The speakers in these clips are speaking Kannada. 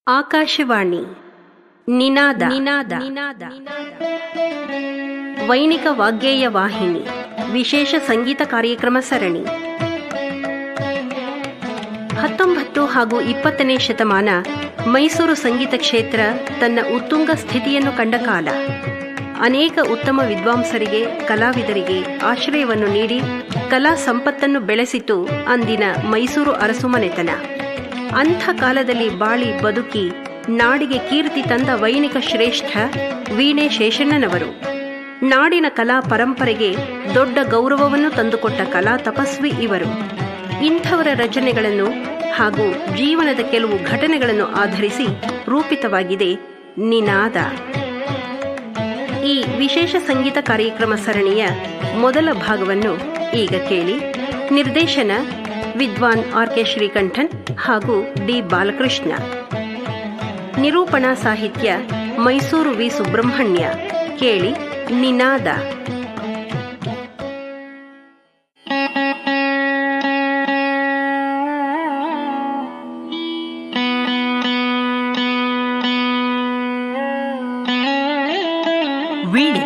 ಆಕಾಶವಾಣಿ ನಿನಾದ ನಿನಾದ ನಿನಾದ ವೈಣಿಕ ವಾಗ್ಗೇಯ ವಾಹಿನಿ ವಿಶೇಷ ಸಂಗೀತ ಕಾರ್ಯಕ್ರಮ ಸರಣಿ ಹತ್ತೊಂಬತ್ತು ಹಾಗೂ ಇಪ್ಪತ್ತನೇ ಶತಮಾನ ಮೈಸೂರು ಸಂಗೀತ ಕ್ಷೇತ್ರ ತನ್ನ ಉತ್ತುಂಗ ಸ್ಥಿತಿಯನ್ನು ಕಂಡ ಕಾಲ ಅನೇಕ ಉತ್ತಮ ವಿದ್ವಾಂಸರಿಗೆ ಕಲಾವಿದರಿಗೆ ಆಶ್ರಯವನ್ನು ನೀಡಿ ಕಲಾ ಸಂಪತ್ತನ್ನು ಬೆಳೆಸಿತು ಅಂದಿನ ಮೈಸೂರು ಅರಸುಮನೆತನ ಅಂಥ ಕಾಲದಲ್ಲಿ ಬಾಳಿ ಬದುಕಿ ನಾಡಿಗೆ ಕೀರ್ತಿ ತಂದ ವೈಣಿಕ ಶ್ರೇಷ್ಠ ವೀಣೆ ಶೇಷಣ್ಣನವರು ನಾಡಿನ ಕಲಾ ಪರಂಪರೆಗೆ ದೊಡ್ಡ ಗೌರವವನ್ನು ತಂದುಕೊಟ್ಟ ಕಲಾ ತಪಸ್ವಿ ಇವರು ಇಂಥವರ ರಚನೆಗಳನ್ನು ಹಾಗೂ ಜೀವನದ ಕೆಲವು ಘಟನೆಗಳನ್ನು ಆಧರಿಸಿ ರೂಪಿತವಾಗಿದೆ ನಿನಾದ ಈ ವಿಶೇಷ ಸಂಗೀತ ಕಾರ್ಯಕ್ರಮ ಸರಣಿಯ ಮೊದಲ ಭಾಗವನ್ನು ಈಗ ಕೇಳಿ ನಿರ್ದೇಶನ ವಿದ್ವಾನ್ ಆರ್ ಕೆ ಶ್ರೀಕಂಠನ್ ಹಾಗೂ ಡಿ ಬಾಲಕೃಷ್ಣ ನಿರೂಪಣಾ ಸಾಹಿತ್ಯ ಮೈಸೂರು ವಿ ಸುಬ್ರಹ್ಮಣ್ಯ ಕೇಳಿ ನಿನಾದ ವೀಣೆ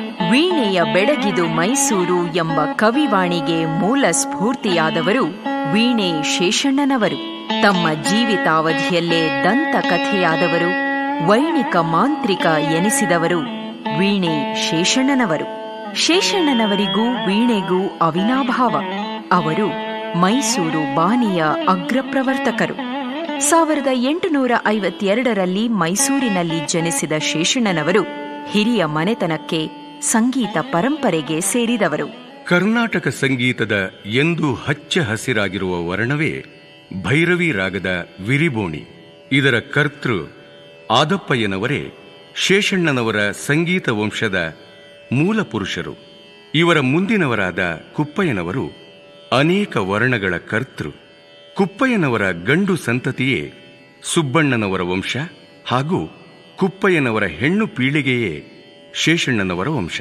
ವೀಣೆಯ ಬೆಡಗಿದು ಮೈಸೂರು ಎಂಬ ಕವಿವಾಣಿಗೆ ಮೂಲ ಸ್ಫೂರ್ತಿಯಾದವರು ವೀಣೆ ಶೇಷಣ್ಣನವರು ತಮ್ಮ ಜೀವಿತಾವಧಿಯಲ್ಲೇ ದಂತಕಥೆಯಾದವರು ವೈಣಿಕ ಮಾಂತ್ರಿಕ ಎನಿಸಿದವರು ವೀಣೆ ಶೇಷಣ್ಣನವರು ಶೇಷಣ್ಣನವರಿಗೂ ವೀಣೆಗೂ ಅವಿನಾಭಾವ ಅವರು ಮೈಸೂರು ಬಾನಿಯ ಅಗ್ರಪ್ರವರ್ತಕರು ಸಾವಿರದ ಎಂಟುನೂರ ಐವತ್ತೆರಡರಲ್ಲಿ ಮೈಸೂರಿನಲ್ಲಿ ಜನಿಸಿದ ಶೇಷಣ್ಣನವರು ಹಿರಿಯ ಮನೆತನಕ್ಕೆ ಸಂಗೀತ ಪರಂಪರೆಗೆ ಸೇರಿದವರು ಕರ್ನಾಟಕ ಸಂಗೀತದ ಎಂದು ಹಚ್ಚ ಹಸಿರಾಗಿರುವ ವರ್ಣವೇ ಭೈರವಿ ರಾಗದ ವಿರಿಬೋಣಿ ಇದರ ಕರ್ತೃ ಆದಪ್ಪಯ್ಯನವರೇ ಶೇಷಣ್ಣನವರ ಸಂಗೀತ ವಂಶದ ಮೂಲ ಪುರುಷರು ಇವರ ಮುಂದಿನವರಾದ ಕುಪ್ಪಯ್ಯನವರು ಅನೇಕ ವರ್ಣಗಳ ಕರ್ತೃ ಕುಪ್ಪಯ್ಯನವರ ಗಂಡು ಸಂತತಿಯೇ ಸುಬ್ಬಣ್ಣನವರ ವಂಶ ಹಾಗೂ ಕುಪ್ಪಯ್ಯನವರ ಹೆಣ್ಣು ಪೀಳಿಗೆಯೇ ಶೇಷಣ್ಣನವರ ವಂಶ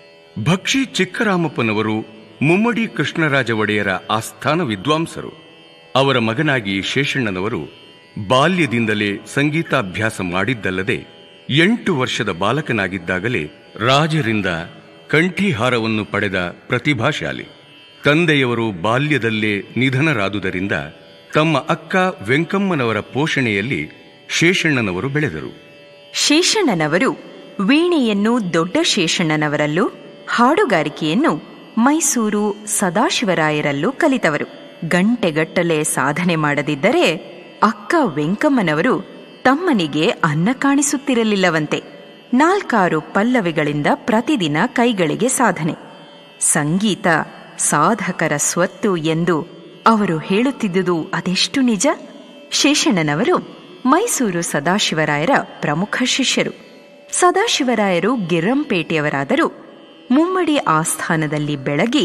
ಭಕ್ಷಿ ಚಿಕ್ಕರಾಮಪ್ಪನವರು ಮುಮ್ಮಡಿ ಕೃಷ್ಣರಾಜ ಒಡೆಯರ ಆಸ್ಥಾನ ವಿದ್ವಾಂಸರು ಅವರ ಮಗನಾಗಿ ಶೇಷಣ್ಣನವರು ಬಾಲ್ಯದಿಂದಲೇ ಸಂಗೀತಾಭ್ಯಾಸ ಮಾಡಿದ್ದಲ್ಲದೆ ಎಂಟು ವರ್ಷದ ಬಾಲಕನಾಗಿದ್ದಾಗಲೇ ರಾಜರಿಂದ ಕಂಠೀಹಾರವನ್ನು ಪಡೆದ ಪ್ರತಿಭಾಶಾಲಿ ತಂದೆಯವರು ಬಾಲ್ಯದಲ್ಲೇ ನಿಧನರಾದುದರಿಂದ ತಮ್ಮ ಅಕ್ಕ ವೆಂಕಮ್ಮನವರ ಪೋಷಣೆಯಲ್ಲಿ ಶೇಷಣ್ಣನವರು ಬೆಳೆದರು ಶೇಷಣ್ಣನವರು ವೀಣೆಯನ್ನು ದೊಡ್ಡ ಶೇಷಣ್ಣನವರಲ್ಲೂ ಹಾಡುಗಾರಿಕೆಯನ್ನು ಮೈಸೂರು ಸದಾಶಿವರಾಯರಲ್ಲೂ ಕಲಿತವರು ಗಂಟೆಗಟ್ಟಲೆ ಸಾಧನೆ ಮಾಡದಿದ್ದರೆ ಅಕ್ಕ ವೆಂಕಮ್ಮನವರು ತಮ್ಮನಿಗೆ ಅನ್ನ ಕಾಣಿಸುತ್ತಿರಲಿಲ್ಲವಂತೆ ನಾಲ್ಕಾರು ಪಲ್ಲವಿಗಳಿಂದ ಪ್ರತಿದಿನ ಕೈಗಳಿಗೆ ಸಾಧನೆ ಸಂಗೀತ ಸಾಧಕರ ಸ್ವತ್ತು ಎಂದು ಅವರು ಹೇಳುತ್ತಿದ್ದುದು ಅದೆಷ್ಟು ನಿಜ ಶೇಷಣ್ಣನವರು ಮೈಸೂರು ಸದಾಶಿವರಾಯರ ಪ್ರಮುಖ ಶಿಷ್ಯರು ಸದಾಶಿವರಾಯರು ಗಿರ್ರಂಪೇಟೆಯವರಾದರೂ ಮುಮ್ಮಡಿ ಆಸ್ಥಾನದಲ್ಲಿ ಬೆಳಗಿ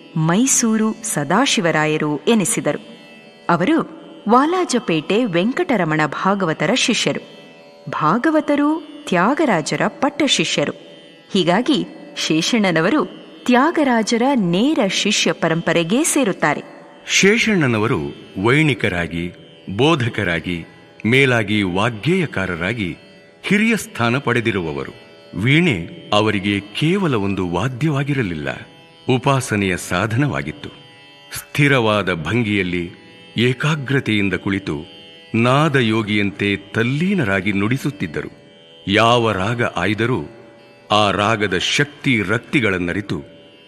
ಮೈಸೂರು ಸದಾಶಿವರಾಯರು ಎನಿಸಿದರು ಅವರು ವಾಲಾಜಪೇಟೆ ವೆಂಕಟರಮಣ ಭಾಗವತರ ಶಿಷ್ಯರು ಭಾಗವತರು ತ್ಯಾಗರಾಜರ ಪಟ್ಟ ಶಿಷ್ಯರು ಹೀಗಾಗಿ ಶೇಷಣ್ಣನವರು ತ್ಯಾಗರಾಜರ ನೇರ ಶಿಷ್ಯ ಪರಂಪರೆಗೆ ಸೇರುತ್ತಾರೆ ಶೇಷಣ್ಣನವರು ವೈಣಿಕರಾಗಿ ಬೋಧಕರಾಗಿ ಮೇಲಾಗಿ ವಾಗ್ಗೇಯಕಾರರಾಗಿ ಹಿರಿಯ ಸ್ಥಾನ ಪಡೆದಿರುವವರು ವೀಣೆ ಅವರಿಗೆ ಕೇವಲ ಒಂದು ವಾದ್ಯವಾಗಿರಲಿಲ್ಲ ಉಪಾಸನೆಯ ಸಾಧನವಾಗಿತ್ತು ಸ್ಥಿರವಾದ ಭಂಗಿಯಲ್ಲಿ ಏಕಾಗ್ರತೆಯಿಂದ ಕುಳಿತು ನಾದಯೋಗಿಯಂತೆ ತಲ್ಲೀನರಾಗಿ ನುಡಿಸುತ್ತಿದ್ದರು ಯಾವ ರಾಗ ಆಯ್ದರೂ ಆ ರಾಗದ ಶಕ್ತಿ ರಕ್ತಿಗಳನ್ನರಿತು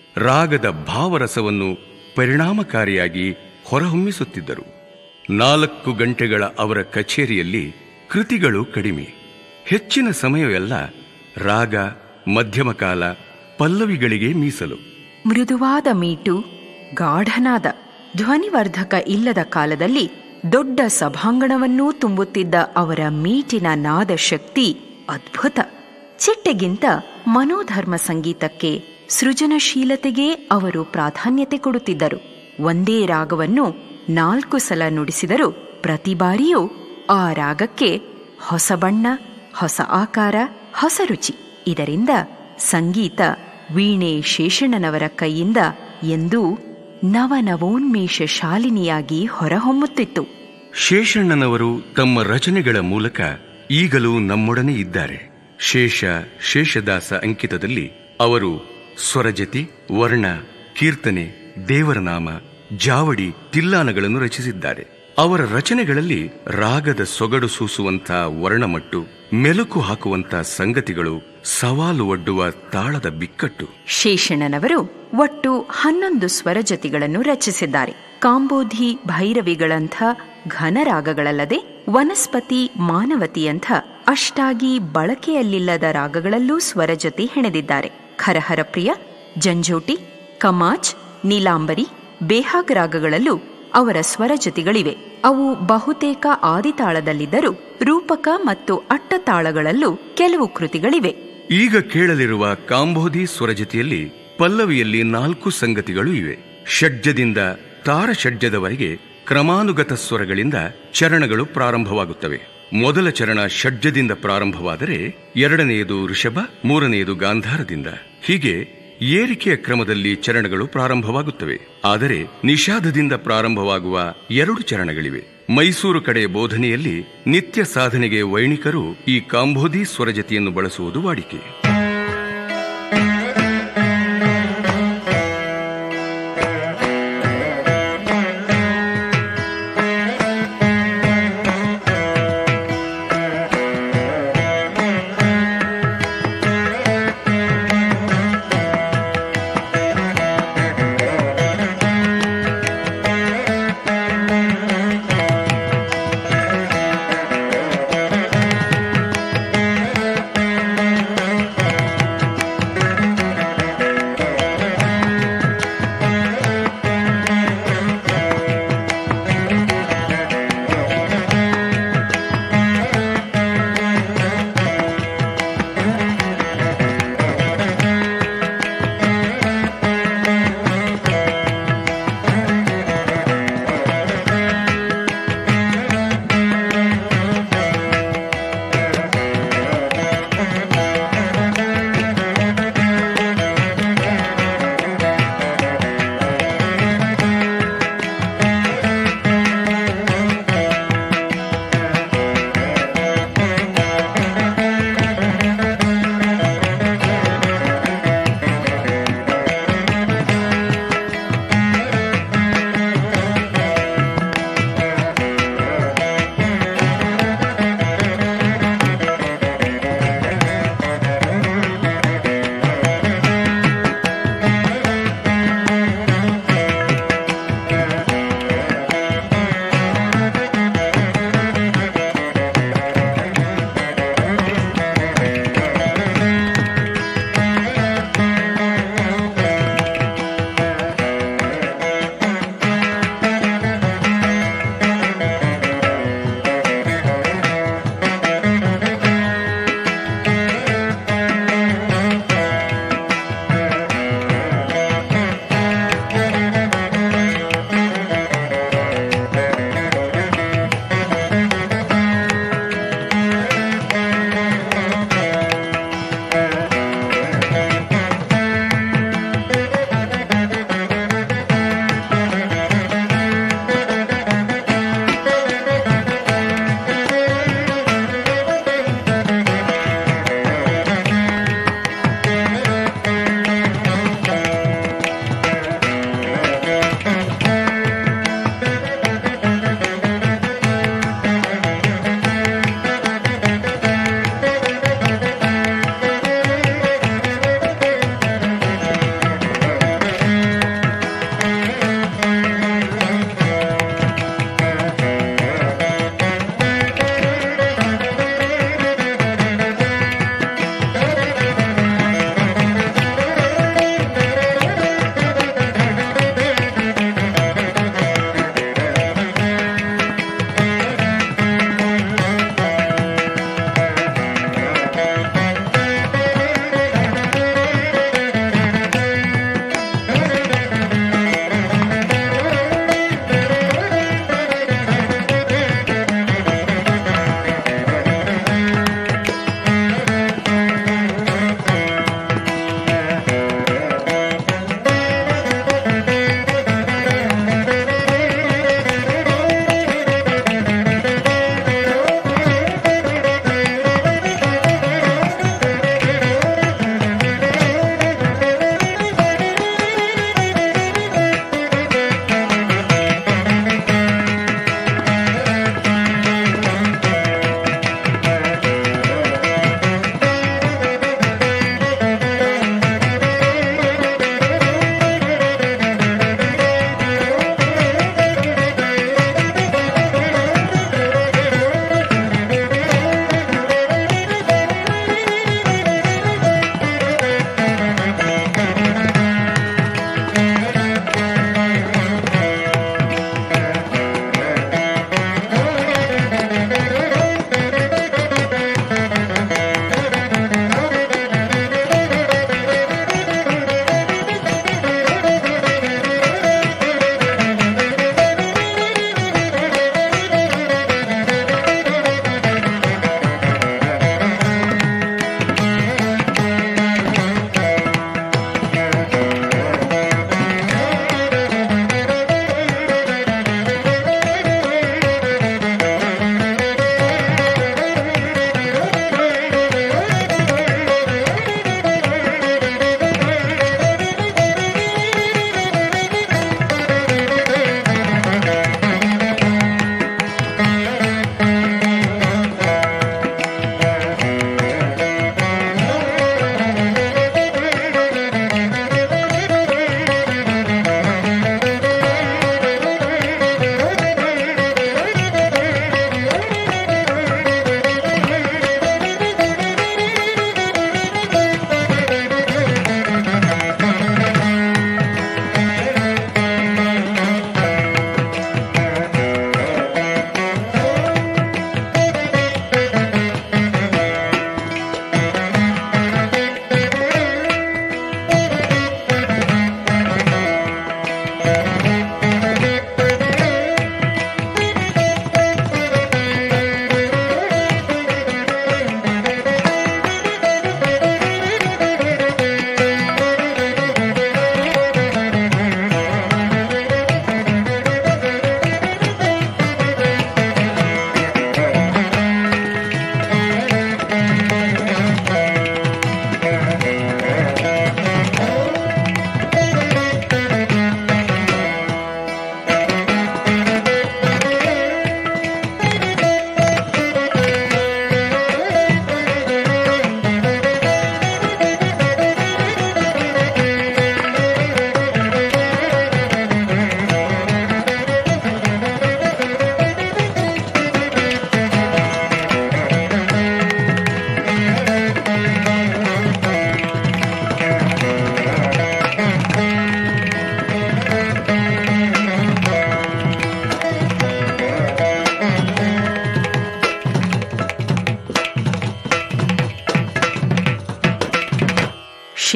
ರಾಗದ ಭಾವರಸವನ್ನು ಪರಿಣಾಮಕಾರಿಯಾಗಿ ಹೊರಹೊಮ್ಮಿಸುತ್ತಿದ್ದರು ನಾಲ್ಕು ಗಂಟೆಗಳ ಅವರ ಕಚೇರಿಯಲ್ಲಿ ಕೃತಿಗಳು ಕಡಿಮೆ ಹೆಚ್ಚಿನ ಸಮಯವೆಲ್ಲ ರಾಗ ಮಧ್ಯಮ ಕಾಲ ಪಲ್ಲವಿಗಳಿಗೆ ಮೀಸಲು ಮೃದುವಾದ ಮೀಟು ಗಾಢನಾದ ಧ್ವನಿವರ್ಧಕ ಇಲ್ಲದ ಕಾಲದಲ್ಲಿ ದೊಡ್ಡ ಸಭಾಂಗಣವನ್ನೂ ತುಂಬುತ್ತಿದ್ದ ಅವರ ಮೀಟಿನ ನಾದ ಶಕ್ತಿ ಅದ್ಭುತ ಚಿಟ್ಟೆಗಿಂತ ಮನೋಧರ್ಮ ಸಂಗೀತಕ್ಕೆ ಸೃಜನಶೀಲತೆಗೆ ಅವರು ಪ್ರಾಧಾನ್ಯತೆ ಕೊಡುತ್ತಿದ್ದರು ಒಂದೇ ರಾಗವನ್ನು ನಾಲ್ಕು ಸಲ ನುಡಿಸಿದರೂ ಪ್ರತಿ ಬಾರಿಯೂ ಆ ರಾಗಕ್ಕೆ ಹೊಸ ಬಣ್ಣ ಹೊಸ ಆಕಾರ ಹೊಸ ರುಚಿ ಇದರಿಂದ ಸಂಗೀತ ವೀಣೆ ಶೇಷಣ್ಣನವರ ಕೈಯಿಂದ ಎಂದೂ ನವನವೋನ್ಮೇಷ ಶಾಲಿನಿಯಾಗಿ ಹೊರಹೊಮ್ಮುತ್ತಿತ್ತು ಶೇಷಣ್ಣನವರು ತಮ್ಮ ರಚನೆಗಳ ಮೂಲಕ ಈಗಲೂ ನಮ್ಮೊಡನೆ ಇದ್ದಾರೆ ಶೇಷ ಶೇಷದಾಸ ಅಂಕಿತದಲ್ಲಿ ಅವರು ಸ್ವರಜತಿ ವರ್ಣ ಕೀರ್ತನೆ ದೇವರ ನಾಮ ಜಾವಡಿ ತಿಲ್ಲಾನಗಳನ್ನು ರಚಿಸಿದ್ದಾರೆ ಅವರ ರಚನೆಗಳಲ್ಲಿ ರಾಗದ ಸೊಗಡು ಸೂಸುವಂತ ವರ್ಣಮಟ್ಟು ಮೆಲುಕು ಹಾಕುವಂತ ಸಂಗತಿಗಳು ಸವಾಲು ಒಡ್ಡುವ ತಾಳದ ಬಿಕ್ಕಟ್ಟು ಶೇಷಣ್ಣನವರು ಒಟ್ಟು ಹನ್ನೊಂದು ಸ್ವರಜತಿಗಳನ್ನು ರಚಿಸಿದ್ದಾರೆ ಕಾಂಬೋಧಿ ಭೈರವಿಗಳಂಥ ಘನರಾಗಗಳಲ್ಲದೆ ವನಸ್ಪತಿ ಮಾನವತಿಯಂಥ ಅಷ್ಟಾಗಿ ಬಳಕೆಯಲ್ಲಿಲ್ಲದ ರಾಗಗಳಲ್ಲೂ ಸ್ವರಜತಿ ಹೆಣೆದಿದ್ದಾರೆ ಖರಹರಪ್ರಿಯ ಜಂಜೋಟಿ ಕಮಾಚ್ ನೀಲಾಂಬರಿ ಬೇಹಾಗ್ ರಾಗಗಳಲ್ಲೂ ಅವರ ಸ್ವರಜತಿಗಳಿವೆ ಅವು ಬಹುತೇಕ ಆದಿತಾಳದಲ್ಲಿದ್ದರೂ ರೂಪಕ ಮತ್ತು ಅಟ್ಟತಾಳಗಳಲ್ಲೂ ಕೆಲವು ಕೃತಿಗಳಿವೆ ಈಗ ಕೇಳಲಿರುವ ಕಾಂಬೋಧಿ ಸ್ವರಜತಿಯಲ್ಲಿ ಪಲ್ಲವಿಯಲ್ಲಿ ನಾಲ್ಕು ಸಂಗತಿಗಳು ಇವೆ ಷಡ್ಜದಿಂದ ತಾರಷಡ್ಜದವರೆಗೆ ಕ್ರಮಾನುಗತ ಸ್ವರಗಳಿಂದ ಚರಣಗಳು ಪ್ರಾರಂಭವಾಗುತ್ತವೆ ಮೊದಲ ಚರಣ ಷಡ್ಜದಿಂದ ಪ್ರಾರಂಭವಾದರೆ ಎರಡನೆಯದು ಋಷಭ ಮೂರನೆಯದು ಗಾಂಧಾರದಿಂದ ಹೀಗೆ ಏರಿಕೆಯ ಕ್ರಮದಲ್ಲಿ ಚರಣಗಳು ಪ್ರಾರಂಭವಾಗುತ್ತವೆ ಆದರೆ ನಿಷಾದದಿಂದ ಪ್ರಾರಂಭವಾಗುವ ಎರಡು ಚರಣಗಳಿವೆ ಮೈಸೂರು ಕಡೆ ಬೋಧನೆಯಲ್ಲಿ ನಿತ್ಯ ಸಾಧನೆಗೆ ವೈಣಿಕರು ಈ ಕಾಂಬೋಧಿ ಸ್ವರಜತಿಯನ್ನು ಬಳಸುವುದು ವಾಡಿಕೆ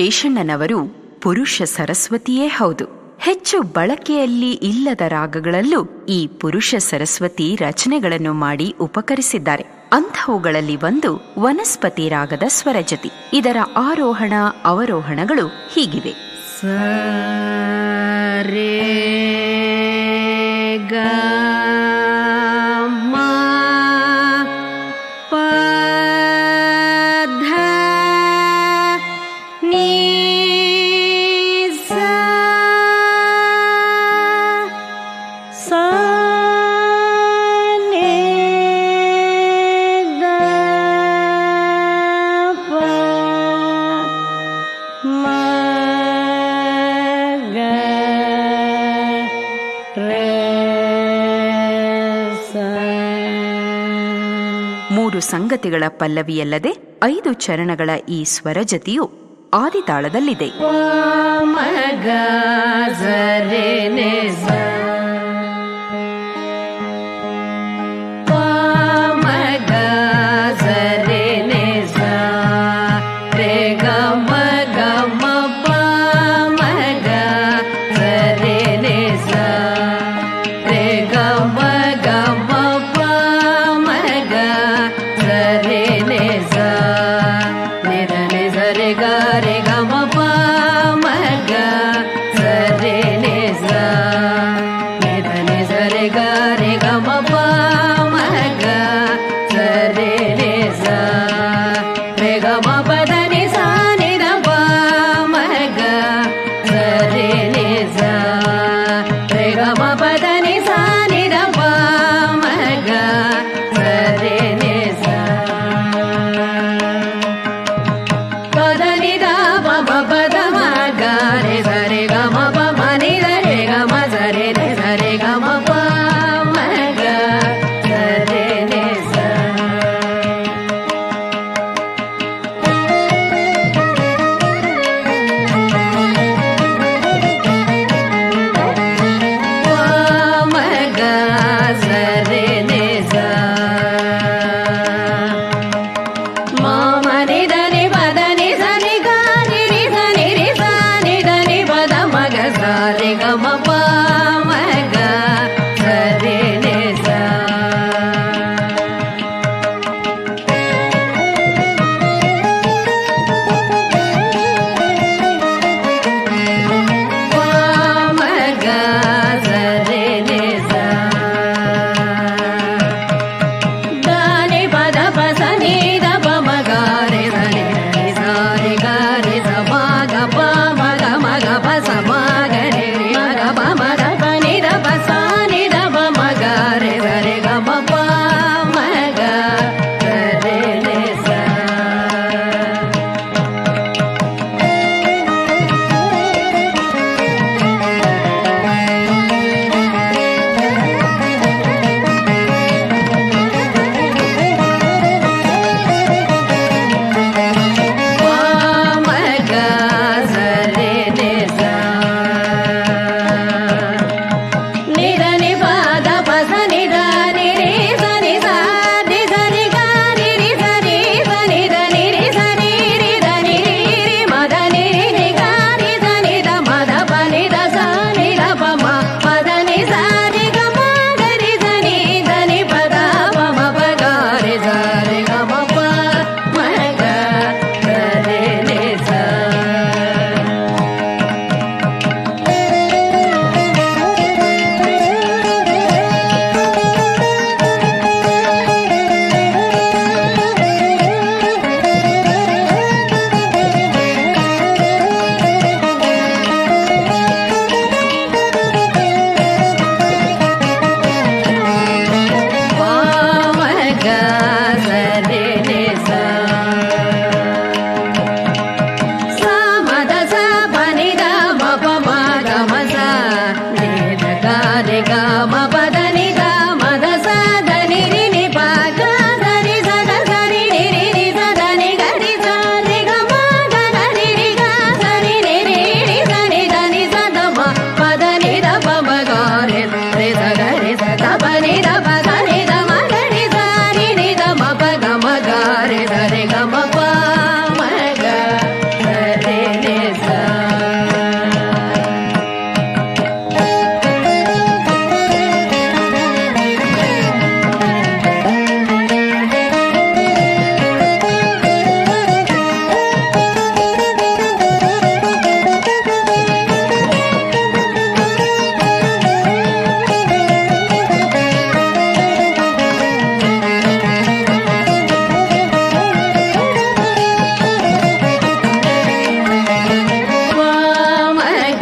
ಶೇಷಣ್ಣನವರು ಪುರುಷ ಸರಸ್ವತಿಯೇ ಹೌದು ಹೆಚ್ಚು ಬಳಕೆಯಲ್ಲಿ ಇಲ್ಲದ ರಾಗಗಳಲ್ಲೂ ಈ ಪುರುಷ ಸರಸ್ವತಿ ರಚನೆಗಳನ್ನು ಮಾಡಿ ಉಪಕರಿಸಿದ್ದಾರೆ ಅಂಥವುಗಳಲ್ಲಿ ಒಂದು ವನಸ್ಪತಿ ರಾಗದ ಸ್ವರಜತಿ ಇದರ ಆರೋಹಣ ಅವರೋಹಣಗಳು ಹೀಗಿವೆ ರೆ ಗ ಮ ಪ ಧ ನೀ ಸ ಸ ನೆ ದ ಪ ಮ ಗ ರೆ ಸ ಮೂರು ಸಂಗತಿಗಳ ಪಲ್ಲವಿಯಲ್ಲದೆ ಐದು ಚರಣಗಳ ಈ ಸ್ವರಜತಿಯು ಆದಿತಾಳದಲ್ಲಿದೆ ಪ ಮ ಗ ಸ ರೆ ನೆ ಸ ಪ ಮ ಗ ಸ ರೆ ನೆ ಸ ರೆ ಗ ಮ ಗ ಮ ಪ ಮ ಗ ಸ ರೆ ನೆ ಸ ರೆ ಗ ಮ ಗ ಮ ಪ ಮ ಗ ಸ ರೆ ನೆ ಸ ನಿ ರ ನೆ ಸ ರೆ ಗ ರೆ ಗ ಮ ಪ ಮ ಗ ಸ ರೆ ನೆ ಸ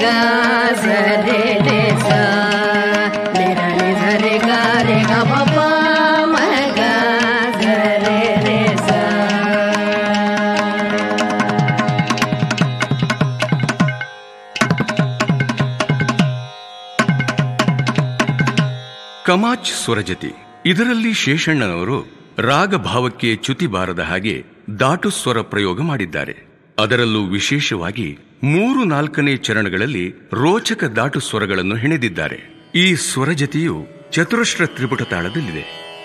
ಸರಿ ನಿ ಸ ನಿ ರ ನಿ ಸ ರಿ ಗ ರಿ ಗ ಮ ಪ ಮ ಗ ಸರಿ ರಿ ಸ ಕಮಾಚ್ ಸ್ವರಜತಿ ಇದರಲ್ಲಿ ಶೇಷಣ್ಣನವರು ರಾಗ ಭಾವಕ್ಕೆ ಚ್ಯುತಿ ಬಾರದ ಹಾಗೆ ದಾಟು ಸ್ವರ ಪ್ರಯೋಗ ಮಾಡಿದ್ದಾರೆ ಅದರಲ್ಲೂ ವಿಶೇಷವಾಗಿ ಮೂರು ನಾಲ್ಕನೇ ಚರಣಗಳಲ್ಲಿ ರೋಚಕ ದಾಟು ಸ್ವರಗಳನ್ನು ಹೆಣೆದಿದ್ದಾರೆ ಈ ಸ್ವರಜತಿಯು ಚತುರಶ್ರ ತ್ರಿಪುಟ ತಾಳದಲ್ಲಿದೆ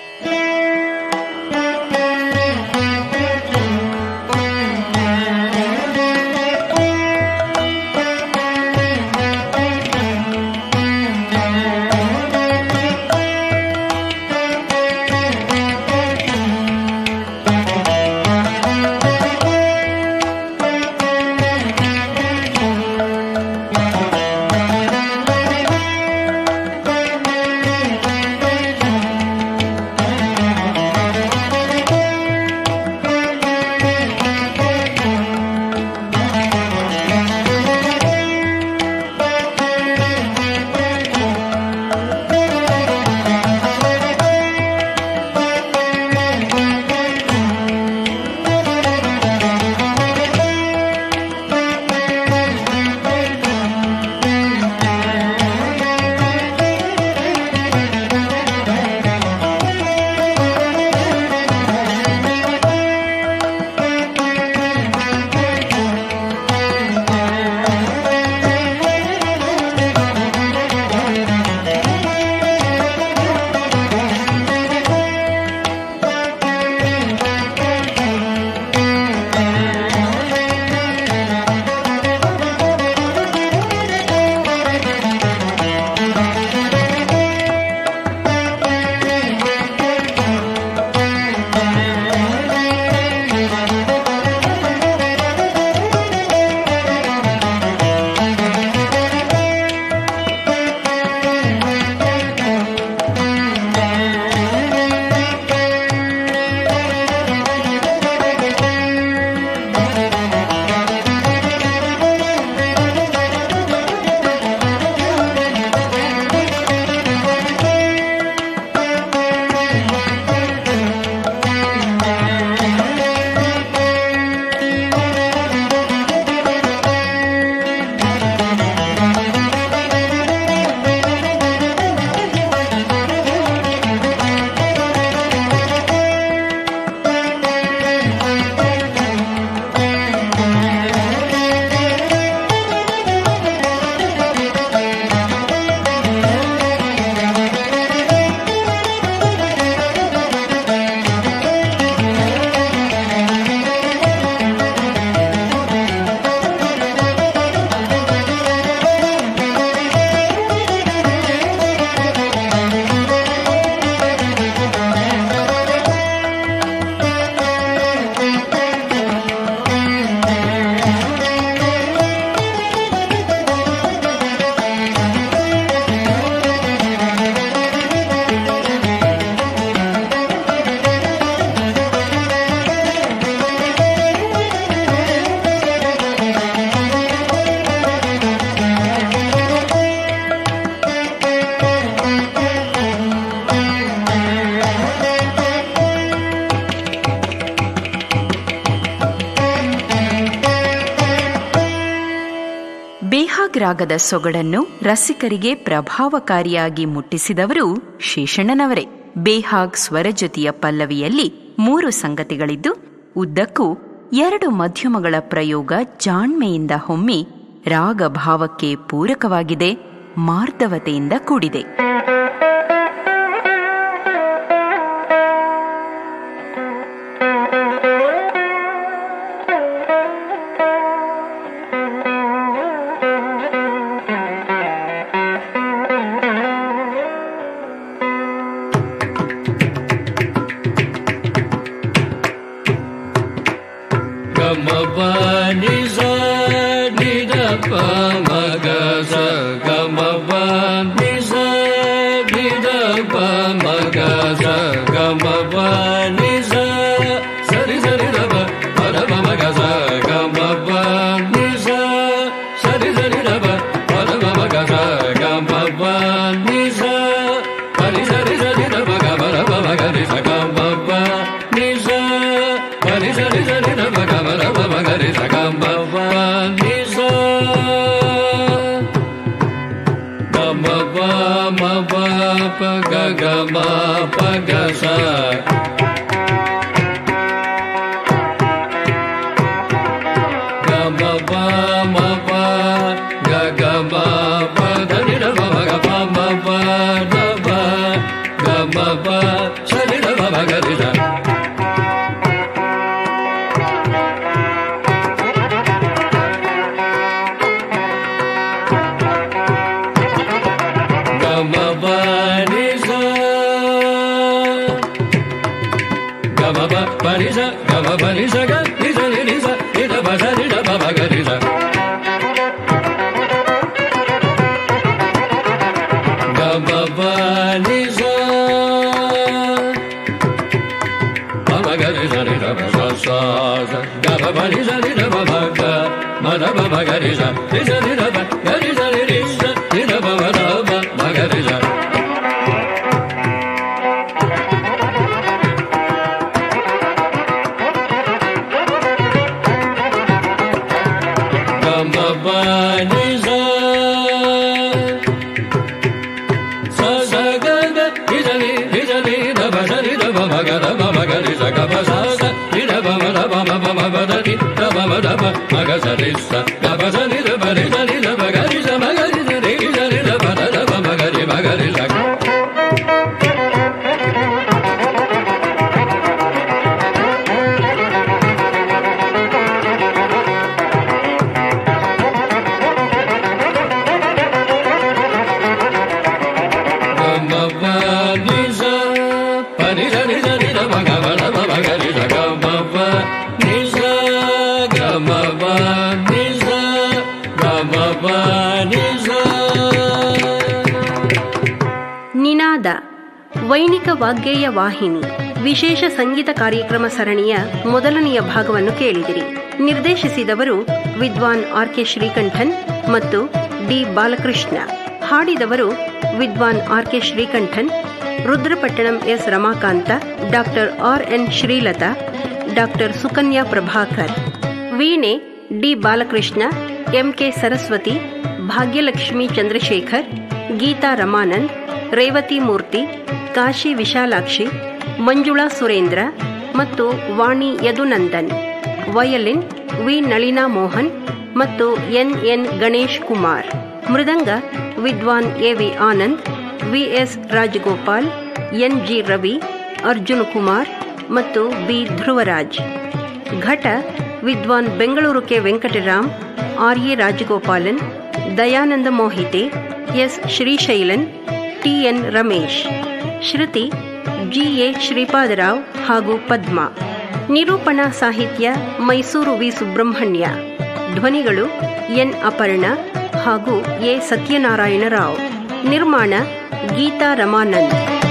ಬೇಹಾಗ್ ರಾಗದ ಸೊಗಡನ್ನು ರಸಿಕರಿಗೆ ಪ್ರಭಾವಕಾರಿಯಾಗಿ ಮುಟ್ಟಿಸಿದವರು ಶೇಷಣ್ಣನವರೇ ಬೇಹಾಗ್ ಸ್ವರಜ್ಯೋತಿಯ ಪಲ್ಲವಿಯಲ್ಲಿ ಮೂರು ಸಂಗತಿಗಳಿದ್ದು ಉದ್ದಕ್ಕೂ ಎರಡು ಮಧ್ಯಮಗಳ ಪ್ರಯೋಗ ಜಾಣ್ಮೆಯಿಂದ ಹೊಮ್ಮಿ ರಾಗ ಭಾವಕ್ಕೆ ಪೂರಕವಾಗಿದೆ ಮಾರ್ಧವತೆಯಿಂದ ಕೂಡಿದೆ ಗಮ ಬನಿ ಸ ನಿ ದ ಪ ಮ ಗ ಸ ಗಮ ಬನಿ ಸ ನಿ ದ ಪ ಮ ಗ ಸ ಗಮ ಬನಿ ಸ ಸರಿ ಸರಿ ದ ಪ ಮ ದ ಪ ಮ ಗ ಸ ಗಮ ಬನಿ ಸ ಸರಿ ಸರಿ ದ ಪ ಮ pa ga ga ma pa ga sa ga ma pa ma pa ga ga ma pa da ni da ma ga pa ma pa da pa ga ma pa sa ni da ma ga ri da ga ma pa ni sa ga ma pa pa ni sa ga ma pa ni sa ga ni sa ni ni sa ni da pa sa ni da pa ma ga ri sa ga ma pa ni sa pa ma ga ri sa ni da pa sa sa sa ga ma pa ni sa ni da pa ma ga ma da pa ma ga ri sa ni sa ni da pa ga ri sa ni ri sa ni da pa ma da pa ma ga ri sa ga ma pa ni sa sa sa ga ga ni sa ni ni sa ni da pa sa ni da pa ma ga da pa ma ga ri sa ga pa sa sa ni da pa ma da pa ma pa ma pa da ni da pa ma da pa ma ga sa ri sa ga pa sa ni da pa ri sa ni da pa ga ri sa ma ga ri sa ri sa ni da pa da da pa ma ga ri ma ga ri sa ga ma pa ni sa pa ni sa ni sa ni da pa ga ma da pa ma ga ri sa ga ma pa ni sa ga ma pa ni sa ga ma pa ni sa ನಿನಾದ ವೈಣಿಕ ವಾಗ್ಗೇಯ ವಾಹಿನಿ ವಿಶೇಷ ಸಂಗೀತ ಕಾರ್ಯಕ್ರಮ ಸರಣಿಯ ಮೊದಲನೆಯ ಭಾಗವನ್ನು ಕೇಳಿದಿರಿ ನಿರ್ದೇಶಿಸಿದವರು ವಿದ್ವಾನ್ ಆರ್ ಕೆ ಶ್ರೀಕಂಠನ್ ಮತ್ತು ಡಿ ಬಾಲಕೃಷ್ಣ ಹಾಡಿದವರು Vidwan R K Srikantan Rudrapatnam S Ramakanta doctor R N Srilatha doctor Sukanya Prabhakar ವೀಣೆ ಡಿ ಬಾಲಕೃಷ್ಣ ಎಂಕೆ ಸರಸ್ವತಿ ಭಾಗ್ಯಲಕ್ಷ್ಮಿ ಚಂದ್ರಶೇಖರ್ ಗೀತಾ ರಮಾನಂದ್ ರೇವತಿ ಮೂರ್ತಿ ಕಾಶಿ ವಿಶಾಲಾಕ್ಷಿ ಮಂಜುಳಾ ಸುರೇಂದ್ರ ಮತ್ತು ವಾಣಿ ಯದುನಂದನ್ ವಯಲಿನ್ ವಿ ನಳಿನಾ ಮೋಹನ್ ಮತ್ತು ಎನ್ ಎನ್ ಗಣೇಶ್ ಕುಮಾರ್ ಮೃದಂಗ Vidwan A V Anand V S Rajagopal N G Ravi Arjun Kumar ಮತ್ತು ಬಿ ಧ್ರುವರಾಜ್ ಘಟ Vidwan Bengaluru K Venkatram R A Rajagopalan Dayananda Mohite S ಶ್ರೀಶೈಲನ್ T N Ramesh Shruti G A Sripadarao ಹಾಗೂ ಪದ್ಮ ನಿರೂಪಣಾ ಸಾಹಿತ್ಯ ಮೈಸೂರು ವಿ ಸುಬ್ರಹ್ಮಣ್ಯ ಧ್ವನಿಗಳು ಎನ್ ಅಪರ್ಣ ಹಾಗೂ ಎ ಸತ್ಯನಾರಾಯಣ ರಾವ್ ನಿರ್ಮಾಣ ಗೀತಾ ರಮಾನಂದ್